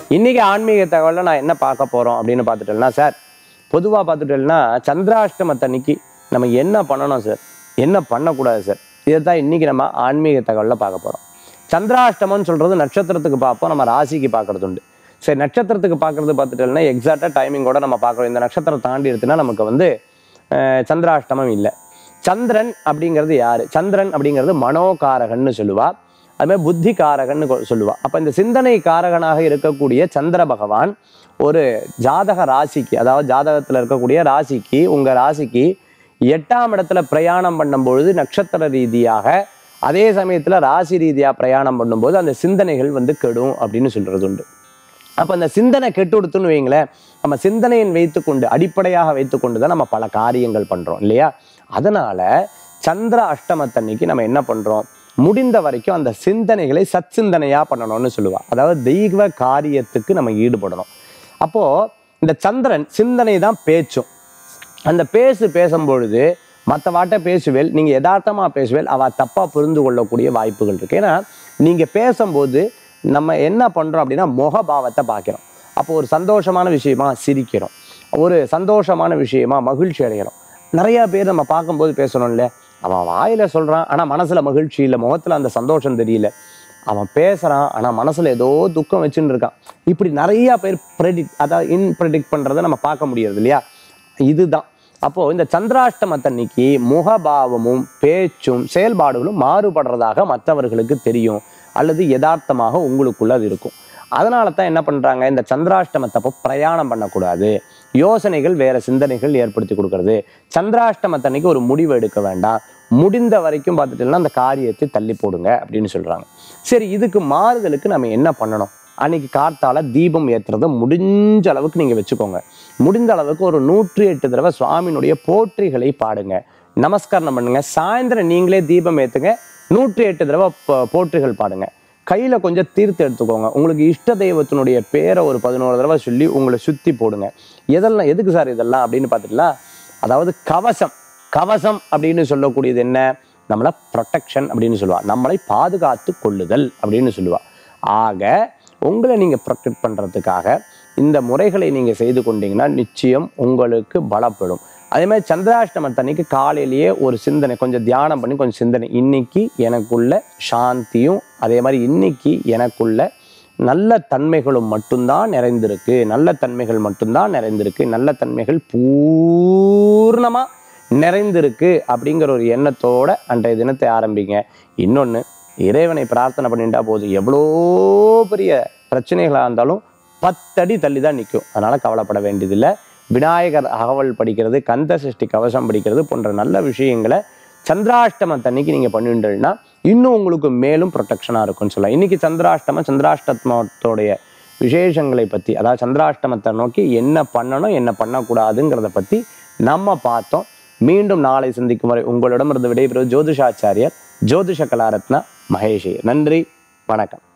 இன்னைக்கு ஆன்மீக தகவலில் நான் என்ன பார்க்க போகிறோம் அப்படின்னு பார்த்துட்டேன்னா சார் பொதுவாக பார்த்துட்டேன்னா சந்திராஷ்டமத்தன்னைக்கு நம்ம என்ன பண்ணணும் சார் என்ன பண்ணக்கூடாது சார் இதை தான் இன்னைக்கு நம்ம ஆன்மீக தகவலில் பார்க்க போகிறோம் சந்திராஷ்டமம்னு சொல்கிறது நட்சத்திரத்துக்கு பார்ப்போம் நம்ம ராசிக்கு பார்க்கறது உண்டு சரி நட்சத்திரத்துக்கு பார்க்கறது பார்த்துட்டோம்னா எக்ஸாக்டாக டைமிங்கோட நம்ம பார்க்குறோம் இந்த நட்சத்திரம் தாண்டி எடுத்துன்னா நமக்கு வந்து அஹ், சந்திராஷ்டமம் இல்லை சந்திரன் அப்படிங்கிறது யாரு சந்திரன் அப்படிங்கிறது மனோகாரகன்னு சொல்லுவா அதுமாதிரி புத்தி காரகன்னு கொ- சொல்லுவா அப்போ இந்த சிந்தனை காரகனாக இருக்கக்கூடிய சந்திர பகவான் ஒரு ஜாதக ராசிக்கு அதாவது ஜாதகத்தில் இருக்கக்கூடிய ராசிக்கு உங்கள் ராசிக்கு எட்டாம் இடத்துல பிரயாணம் பண்ணும்பொழுது நட்சத்திர ரீதியாக அதே சமயத்தில் ராசி ரீதியாக பிரயாணம் பண்ணும்போது அந்த சிந்தனைகள் வந்து கெடும் அப்படின்னு சொல்கிறது உண்டு அப்போ அந்த சிந்தனை கெட்டு கொடுத்துன்னு வைங்களேன் நம்ம சிந்தனையின் வைத்துக்கொண்டு அடிப்படையாக வைத்துக்கொண்டு தான் நம்ம பல காரியங்கள் பண்ணுறோம் இல்லையா அதனால சந்திர அஷ்டமத்தன்னைக்கு நம்ம என்ன பண்ணுறோம் முடிந்த வரைக்கும் அந்த சிந்தனைகளை சச்சிந்தனையாக பண்ணணும்னு சொல்லுவா அதாவது தெய்வ காரியத்துக்கு நம்ம ஈடுபடணும் அப்போது இந்த சந்திரன் சிந்தனை தான் பேச்சும் அந்த பேசு பேசும்பொழுது மற்ற வாட்ட பேசுவேல் நீங்கள் யதார்த்தமாக பேசுவேல் அவள் தப்பாக புரிந்து கொள்ளக்கூடிய வாய்ப்புகள் இருக்குது ஏன்னா நீங்கள் பேசும்போது நம்ம என்ன பண்ணுறோம் அப்படின்னா முகபாவத்தை பார்க்குறோம் அப்போ ஒரு சந்தோஷமான விஷயமா சிரிக்கிறோம் ஒரு சந்தோஷமான விஷயமா மகிழ்ச்சி அடைகிறோம் நிறையா பேர் நம்ம பார்க்கும்போது பேசணும் இல்லை அவன் வாயில் சொல்கிறான் ஆனால் மனசில் மகிழ்ச்சி இல்லை முகத்தில் அந்த சந்தோஷம் தெரியல அவன் பேசுகிறான் ஆனால் மனசில் ஏதோ துக்கம் வச்சுன்னு இருக்கான் இப்படி நிறையா பேர் ப்ரெடிக்ட் அதாவது இன்ப்ரெடிக்ட் பண்ணுறதை நம்ம பார்க்க முடியாது இல்லையா இதுதான் அப்போது இந்த சந்திராஷ்டமத்தன்னைக்கு முகபாவமும் பேச்சும் செயல்பாடுகளும் மாறுபடுறதாக மற்றவர்களுக்கு தெரியும் அல்லது யதார்த்தமாக உங்களுக்குள்ள அது இருக்கும் அதனால தான் என்ன பண்ணுறாங்க இந்த சந்திராஷ்டமத்தப்போ பிரயாணம் பண்ணக்கூடாது யோசனைகள் வேற சிந்தனைகள் ஏற்படுத்தி கொடுக்கறது சந்திராஷ்டமத்தன்னைக்கு ஒரு முடிவு எடுக்க வேண்டாம் முடிந்த வரைக்கும் பார்த்துட்டீங்கன்னா அந்த காரியத்தை தள்ளி போடுங்க அப்படின்னு சொல்கிறாங்க சரி இதுக்கு மாறுதலுக்கு நம்ம என்ன பண்ணணும் அன்னைக்கு காத்தால தீபம் ஏற்றுறதை முடிஞ்ச அளவுக்கு நீங்கள் வச்சுக்கோங்க முடிந்த அளவுக்கு ஒரு நூற்றி எட்டு தடவை சுவாமியினுடைய போற்றிகளை பாடுங்க நமஸ்காரம் பண்ணுங்க சாயந்தரம் நீங்களே தீபம் ஏற்றுங்க நூற்றி எட்டு தடவை போ- போற்றிகள் பாடுங்க கையில் கொஞ்சம் தீர்த்து எடுத்துக்கோங்க உங்களுக்கு இஷ்ட தெய்வத்தினுடைய பேரை ஒரு பதினோரு தடவை சொல்லி உங்களை சுற்றி போடுங்க எதெல்லாம் எதுக்கு சார் இதெல்லாம் அப்படின்னு பார்த்துட்டுல அதாவது கவசம் கவசம் அப்படின்னு சொல்லக்கூடியது என்ன நம்மளை ப்ரொடெக்ஷன் அப்படின்னு சொல்லுவா நம்மளை பாதுகாத்து கொள்ளுதல் அப்படின்னு சொல்லுவா ஆக உங்களை நீங்கள் ப்ரொடெக்ட் பண்ணுறதுக்காக இந்த முறைகளை நீங்கள் செய்து கொண்டீங்கன்னா நிச்சயம் உங்களுக்கு பலப்படும் அதே மாதிரி சந்திராஷ்டமத்தன்னைக்கு காலையிலேயே ஒரு சிந்தனை கொஞ்சம் தியானம் பண்ணி கொஞ்சம் சிந்தனை இன்னைக்கு எனக்குள்ள சாந்தியும் அதே மாதிரி இன்னைக்கு எனக்குள்ள நல்ல தன்மைகளும் மட்டும்தான் நிறைந்திருக்கு நல்ல தன்மைகள் மட்டும்தான் நிறைந்திருக்கு நல்ல தன்மைகள் பூர்ணமாக நிறைந்திருக்கு அப்படிங்கிற ஒரு எண்ணத்தோட அன்றைய தினத்தை ஆரம்பிங்க இன்னொன்று இறைவனை பிரார்த்தனை பண்ணிட்டா போதும் எவ்வளோ பெரிய பிரச்சனைகளாக இருந்தாலும் பத்தடி தள்ளி தான் நிற்கும் அதனால் கவலைப்பட வேண்டியதில்லை விநாயகர் அகவல் படிக்கிறது கந்த சஷ்டி கவசம் படிக்கிறது போன்ற நல்ல விஷயங்களை சந்திராஷ்டமத்தன்னைக்கு நீங்கள் பண்ணிட்டீங்கன்னா இன்னும் உங்களுக்கு மேலும் ப்ரொடெக்ஷனாக இருக்கும்னு சொல்லலாம் இன்னைக்கு சந்திராஷ்டமம் சந்திராஷ்டமத்தோடைய விசேஷங்களை பற்றி அதாவது சந்திராஷ்டமத்தை நோக்கி என்ன பண்ணணும் என்ன பண்ணக்கூடாதுங்கிறத பற்றி நம்ம பார்த்தோம் மீண்டும் நாளை சந்திக்கும் வரை உங்களிடமிருந்து விடைபெறுவது ஜோதிஷாச்சாரியர் ஜோதிஷ கலாரத்னா மகேஷி நன்றி வணக்கம்